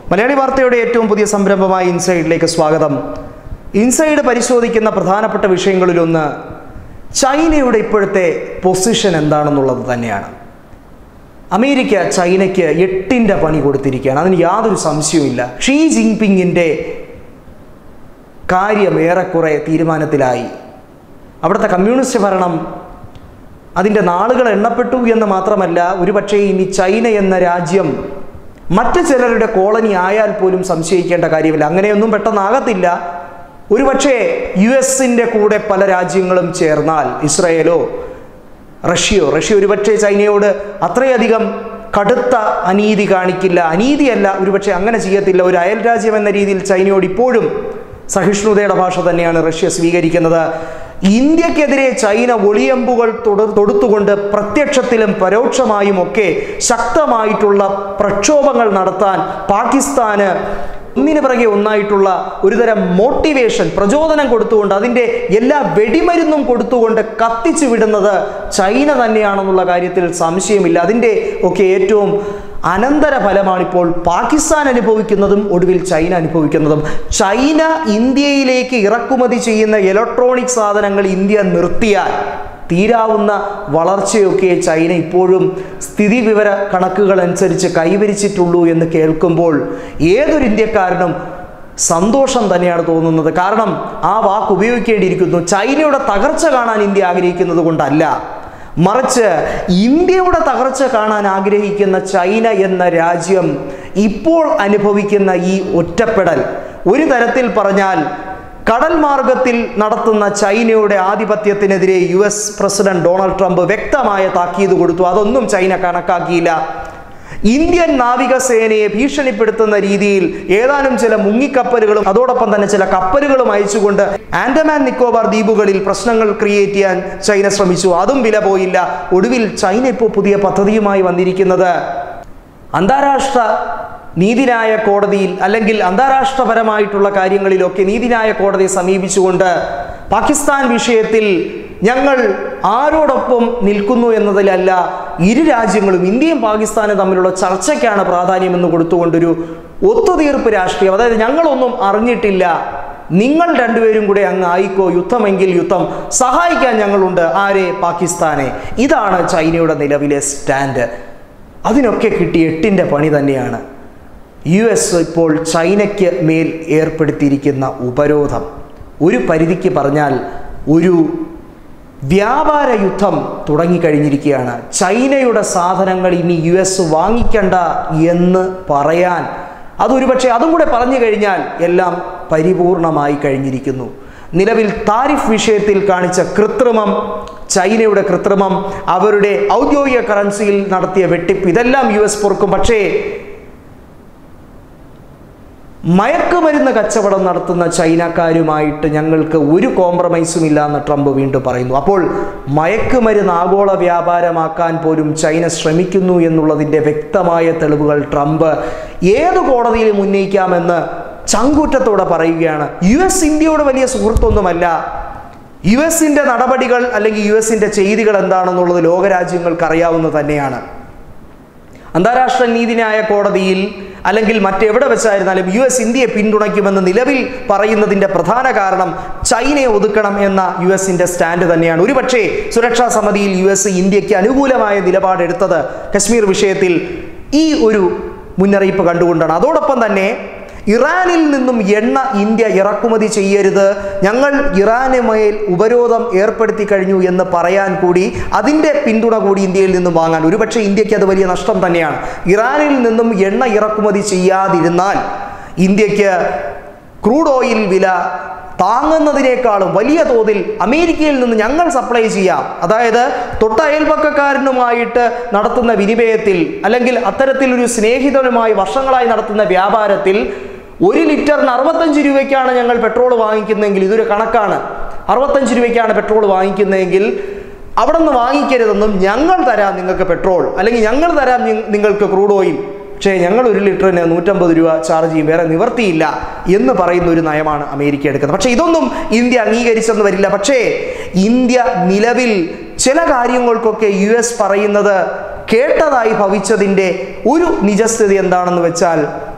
മലയാളി വാർത്തയുടെ ഏറ്റവും പുതിയ സംരംഭമായ ഇൻസൈഡിലേക്ക് സ്വാഗതം ഇൻസൈഡ് പരിശോധിക്കുന്ന പ്രധാനപ്പെട്ട വിഷയങ്ങളിലൊന്ന് ചൈനയുടെ ഇപ്പോഴത്തെ പൊസിഷൻ എന്താണെന്നുള്ളത് തന്നെയാണ് അമേരിക്ക ചൈനയ്ക്ക് എട്ടിൻ്റെ പണി കൊടുത്തിരിക്കുകയാണ് അതിന് യാതൊരു സംശയവുമില്ല ഷീ ജിൻപിങ്ങിൻ്റെ കാര്യം ഏറെക്കുറെ തീരുമാനത്തിലായി അവിടുത്തെ കമ്മ്യൂണിസ്റ്റ് ഭരണം അതിൻ്റെ നാളുകൾ എണ്ണപ്പെട്ടു എന്ന് മാത്രമല്ല ഒരുപക്ഷേ ഇനി ചൈന എന്ന രാജ്യം മറ്റ് ചിലരുടെ കോളനി ആയാൽ പോലും സംശയിക്കേണ്ട കാര്യമില്ല അങ്ങനെയൊന്നും പെട്ടെന്നാകത്തില്ല ഒരുപക്ഷേ യു എസിൻ്റെ കൂടെ പല രാജ്യങ്ങളും ചേർന്നാൽ ഇസ്രയേലോ റഷ്യയോ റഷ്യ ഒരുപക്ഷെ ചൈനയോട് അത്രയധികം കടുത്ത അനീതി കാണിക്കില്ല അനീതിയല്ല ഒരുപക്ഷെ അങ്ങനെ ചെയ്യത്തില്ല ഒരു അയൽ രാജ്യം എന്ന രീതിയിൽ ചൈനയോട് ഇപ്പോഴും സഹിഷ്ണുതയുടെ ഭാഷ തന്നെയാണ് റഷ്യ സ്വീകരിക്കുന്നത് ഇന്ത്യക്കെതിരെ ചൈന ഒളിയമ്പുകൾ തുടർ തൊടുത്തുകൊണ്ട് പ്രത്യക്ഷത്തിലും പരോക്ഷമായും ഒക്കെ ശക്തമായിട്ടുള്ള പ്രക്ഷോഭങ്ങൾ നടത്താൻ പാകിസ്ഥാന് ഒന്നിനു പിറകെ ഒന്നായിട്ടുള്ള ഒരുതരം മോട്ടിവേഷൻ പ്രചോദനം കൊടുത്തുകൊണ്ട് അതിൻ്റെ എല്ലാ വെടിമരുന്നും കൊടുത്തുകൊണ്ട് കത്തിച്ചു വിടുന്നത് ചൈന തന്നെയാണെന്നുള്ള കാര്യത്തിൽ സംശയമില്ല അതിൻ്റെ ഒക്കെ ഏറ്റവും അനന്തര ഫലമാണിപ്പോൾ പാകിസ്ഥാൻ അനുഭവിക്കുന്നതും ഒടുവിൽ ചൈന അനുഭവിക്കുന്നതും ചൈന ഇന്ത്യയിലേക്ക് ഇറക്കുമതി ചെയ്യുന്ന ഇലക്ട്രോണിക് സാധനങ്ങൾ ഇന്ത്യ നിർത്തിയാൽ തീരാവുന്ന വളർച്ചയൊക്കെ ചൈന ഇപ്പോഴും സ്ഥിതി വിവര കണക്കുകൾ അനുസരിച്ച് കൈവരിച്ചിട്ടുള്ളൂ എന്ന് കേൾക്കുമ്പോൾ ഏതൊരു ഇന്ത്യക്കാരനും സന്തോഷം തന്നെയാണ് തോന്നുന്നത് കാരണം ആ വാക്ക് ഉപയോഗിക്കേണ്ടിയിരിക്കുന്നു ചൈനയുടെ തകർച്ച കാണാൻ ഇന്ത്യ ആഗ്രഹിക്കുന്നത് കൊണ്ടല്ല മറിച്ച് ഇന്ത്യയുടെ തകർച്ച കാണാൻ ആഗ്രഹിക്കുന്ന ചൈന എന്ന രാജ്യം ഇപ്പോൾ അനുഭവിക്കുന്ന ഈ ഒറ്റപ്പെടൽ ഒരു തരത്തിൽ പറഞ്ഞാൽ കടൽ മാർഗത്തിൽ നടത്തുന്ന ചൈനയുടെ ആധിപത്യത്തിനെതിരെ U S president Donald Trump വ്യക്തമായ താക്കീത് കൊടുത്തു അതൊന്നും ചൈന കണക്കാക്കിയില്ല ഇന്ത്യൻ നാവികസേനയെ ഭീഷണിപ്പെടുത്തുന്ന രീതിയിൽ ഏതാനും ചില മുങ്ങിക്കപ്പലുകളും അതോടൊപ്പം തന്നെ ചില കപ്പലുകളും അയച്ചുകൊണ്ട് ആൻഡമാൻ നിക്കോബാർ ദ്വീപുകളിൽ പ്രശ്നങ്ങൾ ക്രിയേറ്റ് ചെയ്യാൻ ചൈന ശ്രമിച്ചു അതും വില പോയില്ല ഒടുവിൽ ചൈന ഇപ്പോൾ പുതിയ പദ്ധതിയുമായി വന്നിരിക്കുന്നത് അന്താരാഷ്ട്ര നീതിന്യായ കോടതിയിൽ അല്ലെങ്കിൽ അന്താരാഷ്ട്രപരമായിട്ടുള്ള കാര്യങ്ങളിലൊക്കെ നീതിന്യായ കോടതിയെ സമീപിച്ചുകൊണ്ട് പാകിസ്ഥാൻ വിഷയത്തിൽ ഞങ്ങൾ ആരോടൊപ്പം നിൽക്കുന്നു എന്നതിലല്ല ഇരു രാജ്യങ്ങളും ഇന്ത്യയും പാകിസ്ഥാനും തമ്മിലുള്ള ചർച്ചയ്ക്കാണ് പ്രാധാന്യമെന്ന് കൊടുത്തുകൊണ്ടൊരു ഒത്തുതീർപ്പ് രാഷ്ട്രീയം അതായത് ഞങ്ങളൊന്നും അറിഞ്ഞിട്ടില്ല നിങ്ങൾ രണ്ടുപേരും കൂടെ അങ്ങ് ആയിക്കോ യുദ്ധമെങ്കിൽ യുദ്ധം സഹായിക്കാൻ ഞങ്ങളുണ്ട് ആരെ പാകിസ്ഥാനെ ഇതാണ് ചൈനയുടെ നിലവിലെ സ്റ്റാൻഡ് അതിനൊക്കെ കിട്ടിയ എട്ടിൻ്റെ പണി തന്നെയാണ് യു എസ് ഇപ്പോൾ ചൈനയ്ക്ക് മേൽ ഏർപ്പെടുത്തിയിരിക്കുന്ന ഉപരോധം ഒരു പരിധിക്ക് പറഞ്ഞാൽ ഒരു വ്യാപാര യുദ്ധം തുടങ്ങിക്കഴിഞ്ഞിരിക്കുകയാണ് ചൈനയുടെ സാധനങ്ങൾ ഇനി യു എസ് വാങ്ങിക്കണ്ട എന്ന് പറയാൻ അതൊരുപക്ഷെ അതും കൂടെ പറഞ്ഞു കഴിഞ്ഞാൽ എല്ലാം പരിപൂർണമായി കഴിഞ്ഞിരിക്കുന്നു നിലവിൽ താരിഫ് വിഷയത്തിൽ കാണിച്ച കൃത്രിമം ചൈനയുടെ കൃത്രിമം അവരുടെ ഔദ്യോഗിക കറൻസിയിൽ നടത്തിയ വെട്ടിപ്പ് ഇതെല്ലാം യു എസ് പൊറുക്കും പക്ഷേ മയക്കുമരുന്ന് കച്ചവടം നടത്തുന്ന ചൈനക്കാരുമായിട്ട് ഞങ്ങൾക്ക് ഒരു കോംപ്രമൈസും ഇല്ല എന്ന് ട്രംപ് വീണ്ടും പറയുന്നു അപ്പോൾ മയക്കുമരുന്ന് ആഗോള വ്യാപാരമാക്കാൻ പോലും ചൈന ശ്രമിക്കുന്നു എന്നുള്ളതിൻ്റെ വ്യക്തമായ തെളിവുകൾ ട്രംപ് ഏത് കോടതിയിലും ഉന്നയിക്കാമെന്ന് ചങ്കൂറ്റത്തോടെ പറയുകയാണ് യു എസ് ഇന്ത്യയോട് വലിയ സുഹൃത്തൊന്നുമല്ല യു എസിൻ്റെ നടപടികൾ അല്ലെങ്കിൽ യു എസിൻ്റെ ചെയ്തികൾ എന്താണെന്നുള്ളത് ലോകരാജ്യങ്ങൾക്ക് അറിയാവുന്ന തന്നെയാണ് അന്താരാഷ്ട്ര നീതിന്യായ കോടതിയിൽ അല്ലെങ്കിൽ മറ്റെവിടെ വെച്ചായിരുന്നാലും യു എസ് ഇന്ത്യയെ പിന്തുണയ്ക്കുമെന്ന് നിലവിൽ പറയുന്നതിൻ്റെ പ്രധാന കാരണം ചൈനയെ ഒതുക്കണം എന്ന യു എസിൻ്റെ സ്റ്റാൻഡ് തന്നെയാണ് ഒരുപക്ഷേ സുരക്ഷാ സമിതിയിൽ യു എസ് ഇന്ത്യക്ക് അനുകൂലമായ നിലപാടെടുത്തത് കശ്മീർ വിഷയത്തിൽ ഈ ഒരു മുന്നറിയിപ്പ് കണ്ടുകൊണ്ടാണ് അതോടൊപ്പം തന്നെ ഇറാനിൽ നിന്നും എണ്ണ ഇന്ത്യ ഇറക്കുമതി ചെയ്യരുത് ഞങ്ങൾ ഇറാനുമേൽ ഉപരോധം ഏർപ്പെടുത്തി കഴിഞ്ഞു എന്ന് പറയാൻ കൂടി അതിൻ്റെ പിന്തുണ കൂടി ഇന്ത്യയിൽ നിന്നും വാങ്ങാൻ ഒരുപക്ഷെ ഇന്ത്യക്ക് അത് വലിയ നഷ്ടം തന്നെയാണ് ഇറാനിൽ നിന്നും എണ്ണ ഇറക്കുമതി ചെയ്യാതിരുന്നാൽ ഇന്ത്യക്ക് ക്രൂഡ് ഓയിൽ വില താങ്ങുന്നതിനേക്കാളും വലിയ തോതിൽ അമേരിക്കയിൽ നിന്ന് ഞങ്ങൾ സപ്ലൈ ചെയ്യാം അതായത് തൊട്ട അയൽപക്കക്കാരനുമായിട്ട് നടത്തുന്ന വിനിമയത്തിൽ അല്ലെങ്കിൽ അത്തരത്തിലൊരു സ്നേഹിതനുമായി വർഷങ്ങളായി നടത്തുന്ന വ്യാപാരത്തിൽ ഒരു ലിറ്ററിന് അറുപത്തഞ്ച് രൂപയ്ക്കാണ് ഞങ്ങൾ പെട്രോൾ വാങ്ങിക്കുന്നതെങ്കിൽ ഇതൊരു കണക്കാണ് അറുപത്തഞ്ച് രൂപയ്ക്കാണ് പെട്രോൾ വാങ്ങിക്കുന്നതെങ്കിൽ അവിടെ നിന്ന് വാങ്ങിക്കരുതെന്നും ഞങ്ങൾ തരാം നിങ്ങൾക്ക് പെട്രോൾ അല്ലെങ്കിൽ ഞങ്ങൾ തരാം നി- നിങ്ങൾക്ക് ക്രൂഡ് ഓയിൽ പക്ഷേ ഞങ്ങൾ ഒരു ലിറ്ററിന് നൂറ്റമ്പത് രൂപ ചാർജ് ചെയ്യും വേറെ നിവർത്തിയില്ല എന്ന് പറയുന്ന ഒരു നയമാണ് അമേരിക്ക എടുക്കുന്നത് പക്ഷേ ഇതൊന്നും ഇന്ത്യ അംഗീകരിച്ചെന്ന് വരില്ല പക്ഷേ ഇന്ത്യ നിലവിൽ ചില കാര്യങ്ങൾക്കൊക്കെ യു എസ് പറയുന്നത് കേട്ടതായി ഭവിച്ചതിൻ്റെ ഒരു നിജസ്ഥിതി എന്താണെന്ന് വെച്ചാൽ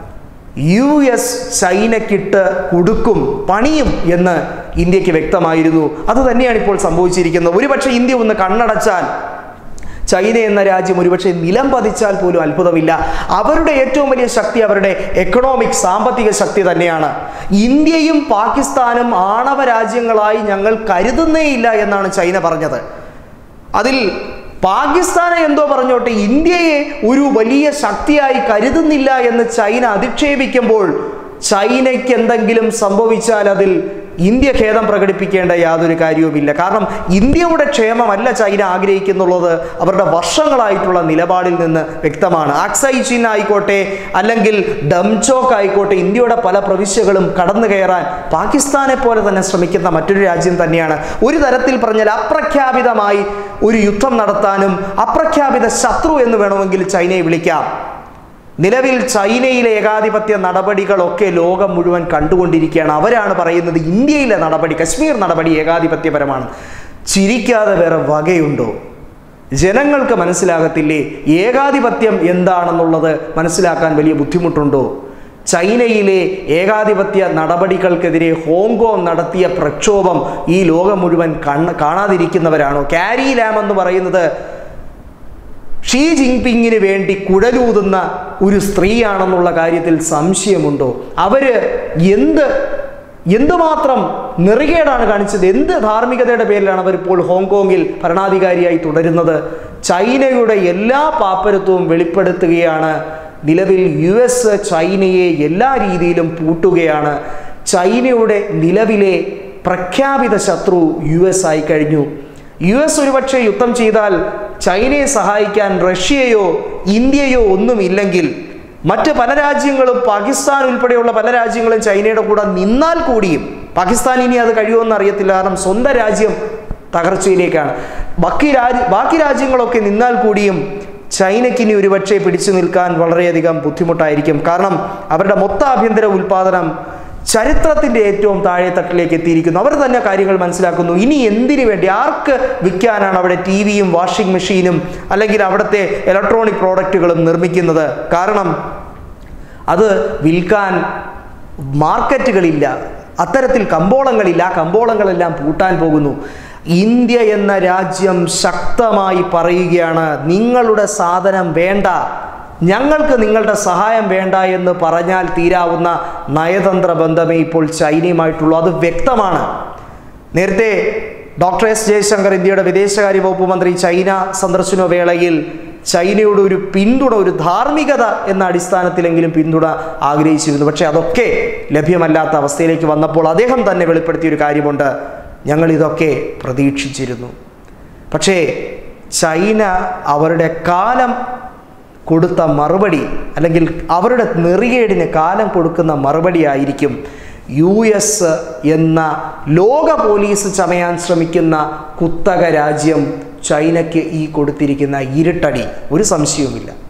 യു എസ് ചൈനക്കിട്ട് കൊടുക്കും പണിയും എന്ന് ഇന്ത്യക്ക് വ്യക്തമായിരുന്നു അത് തന്നെയാണ് ഇപ്പോൾ സംഭവിച്ചിരിക്കുന്നത് ഒരുപക്ഷെ ഇന്ത്യ ഒന്ന് കണ്ണടച്ചാൽ ചൈന എന്ന രാജ്യം ഒരുപക്ഷെ നിലം പതിച്ചാൽ പോലും അത്ഭുതമില്ല അവരുടെ ഏറ്റവും വലിയ ശക്തി അവരുടെ എക്കണോമിക് സാമ്പത്തിക ശക്തി തന്നെയാണ് ഇന്ത്യയും പാകിസ്ഥാനും ആണവ രാജ്യങ്ങളായി ഞങ്ങൾ കരുതുന്നേയില്ല എന്നാണ് ചൈന പറഞ്ഞത് അതിൽ പാകിസ്ഥാനെ എന്തോ പറഞ്ഞോട്ടെ ഇന്ത്യയെ ഒരു വലിയ ശക്തിയായി കരുതുന്നില്ല എന്ന് ചൈന അധിക്ഷേപിക്കുമ്പോൾ ചൈനയ്ക്ക് എന്തെങ്കിലും സംഭവിച്ചാൽ അതിൽ ഇന്ത്യ ഖേദം പ്രകടിപ്പിക്കേണ്ട യാതൊരു കാര്യവുമില്ല കാരണം ഇന്ത്യയുടെ ക്ഷേമമല്ല ചൈന ആഗ്രഹിക്കുന്നുള്ളത് അവരുടെ വർഷങ്ങളായിട്ടുള്ള നിലപാടിൽ നിന്ന് വ്യക്തമാണ് ആക്സൈ ചീൻ ആയിക്കോട്ടെ അല്ലെങ്കിൽ ഡംചോക്ക് ആയിക്കോട്ടെ ഇന്ത്യയുടെ പല പ്രവിശ്യകളും കടന്നു കയറാൻ പാകിസ്ഥാനെ പോലെ തന്നെ ശ്രമിക്കുന്ന മറ്റൊരു രാജ്യം തന്നെയാണ് ഒരു തരത്തിൽ പറഞ്ഞാൽ അപ്രഖ്യാപിതമായി ഒരു യുദ്ധം നടത്താനും അപ്രഖ്യാപിത ശത്രു എന്ന് വേണമെങ്കിൽ ചൈനയെ വിളിക്കാം നിലവിൽ ചൈനയിലെ ഏകാധിപത്യ നടപടികളൊക്കെ ലോകം മുഴുവൻ കണ്ടുകൊണ്ടിരിക്കുകയാണ് അവരാണ് പറയുന്നത് ഇന്ത്യയിലെ നടപടി കശ്മീർ നടപടി ഏകാധിപത്യപരമാണ് ചിരിക്കാതെ വേറെ വകയുണ്ടോ ജനങ്ങൾക്ക് മനസ്സിലാകത്തില്ലേ ഏകാധിപത്യം എന്താണെന്നുള്ളത് മനസ്സിലാക്കാൻ വലിയ ബുദ്ധിമുട്ടുണ്ടോ ചൈനയിലെ ഏകാധിപത്യ നടപടികൾക്കെതിരെ ഹോങ്കോങ് നടത്തിയ പ്രക്ഷോഭം ഈ ലോകം മുഴുവൻ കണ്ണ് കാണാതിരിക്കുന്നവരാണോ കാരി ലാം എന്ന് പറയുന്നത് ഷീ ജിൻപിങ്ങിന് വേണ്ടി കുഴലൂതുന്ന ഒരു സ്ത്രീയാണെന്നുള്ള കാര്യത്തിൽ സംശയമുണ്ടോ അവര് എന്ത് എന്തുമാത്രം നെറുകേടാണ് കാണിച്ചത് എന്ത് ധാർമ്മികതയുടെ പേരിലാണ് അവർ ഇപ്പോൾ ഹോങ്കോങ്ങിൽ ഭരണാധികാരിയായി തുടരുന്നത് ചൈനയുടെ എല്ലാ പാപ്പരത്വവും വെളിപ്പെടുത്തുകയാണ് നിലവിൽ യു എസ് ചൈനയെ എല്ലാ രീതിയിലും പൂട്ടുകയാണ് ചൈനയുടെ നിലവിലെ പ്രഖ്യാപിത ശത്രു യു എസ് ആയി കഴിഞ്ഞു യു എസ് ഒരുപക്ഷെ യുദ്ധം ചെയ്താൽ ചൈനയെ സഹായിക്കാൻ റഷ്യയോ ഇന്ത്യയോ ഒന്നുമില്ലെങ്കിൽ മറ്റ് പല രാജ്യങ്ങളും പാകിസ്ഥാൻ ഉൾപ്പെടെയുള്ള പല രാജ്യങ്ങളും ചൈനയുടെ കൂടെ നിന്നാൽ കൂടിയും പാകിസ്ഥാൻ ഇനി അത് കഴിയുമെന്ന് അറിയത്തില്ല കാരണം സ്വന്തം രാജ്യം തകർച്ചയിലേക്കാണ് ബാക്കി രാജ്യ ബാക്കി രാജ്യങ്ങളൊക്കെ നിന്നാൽ കൂടിയും ചൈനയ്ക്ക് ഇനി ഒരുപക്ഷെ പിടിച്ചു നിൽക്കാൻ വളരെയധികം ബുദ്ധിമുട്ടായിരിക്കും കാരണം അവരുടെ മൊത്ത ആഭ്യന്തര ഉൽപാദനം ചരിത്രത്തിന്റെ ഏറ്റവും താഴെത്തട്ടിലേക്ക് എത്തിയിരിക്കുന്നു അവർ തന്നെ കാര്യങ്ങൾ മനസ്സിലാക്കുന്നു ഇനി എന്തിനു വേണ്ടി ആർക്ക് വിൽക്കാനാണ് അവിടെ ടി വിയും വാഷിംഗ് മെഷീനും അല്ലെങ്കിൽ അവിടുത്തെ ഇലക്ട്രോണിക് പ്രോഡക്റ്റുകളും നിർമ്മിക്കുന്നത് കാരണം അത് വിൽക്കാൻ മാർക്കറ്റുകളില്ല അത്തരത്തിൽ കമ്പോളങ്ങളില്ല ആ കമ്പോളങ്ങളെല്ലാം പൂട്ടാൻ പോകുന്നു ഇന്ത്യ എന്ന രാജ്യം ശക്തമായി പറയുകയാണ് നിങ്ങളുടെ സാധനം വേണ്ട ഞങ്ങൾക്ക് നിങ്ങളുടെ സഹായം വേണ്ട എന്ന് പറഞ്ഞാൽ തീരാവുന്ന നയതന്ത്ര ബന്ധമേ ഇപ്പോൾ ചൈനയുമായിട്ടുള്ളൂ അത് വ്യക്തമാണ് നേരത്തെ ഡോക്ടർ എസ് ജയശങ്കർ ഇന്ത്യയുടെ വിദേശകാര്യ വകുപ്പ് മന്ത്രി ചൈന സന്ദർശന വേളയിൽ ചൈനയുടെ ഒരു പിന്തുണ ഒരു ധാർമ്മികത എന്ന അടിസ്ഥാനത്തിലെങ്കിലും പിന്തുണ ആഗ്രഹിച്ചിരുന്നു പക്ഷേ അതൊക്കെ ലഭ്യമല്ലാത്ത അവസ്ഥയിലേക്ക് വന്നപ്പോൾ അദ്ദേഹം തന്നെ വെളിപ്പെടുത്തിയ ഒരു കാര്യമുണ്ട് ഞങ്ങൾ ഇതൊക്കെ പ്രതീക്ഷിച്ചിരുന്നു പക്ഷേ ചൈന അവരുടെ കാലം കൊടുത്ത മറുപടി അല്ലെങ്കിൽ അവരുടെ നെറികേടിന് കാലം കൊടുക്കുന്ന മറുപടി ആയിരിക്കും യു എസ് എന്ന ലോക പോലീസ് ചമയാൻ ശ്രമിക്കുന്ന കുത്തക രാജ്യം ചൈനയ്ക്ക് ഈ കൊടുത്തിരിക്കുന്ന ഇരുട്ടടി ഒരു സംശയവുമില്ല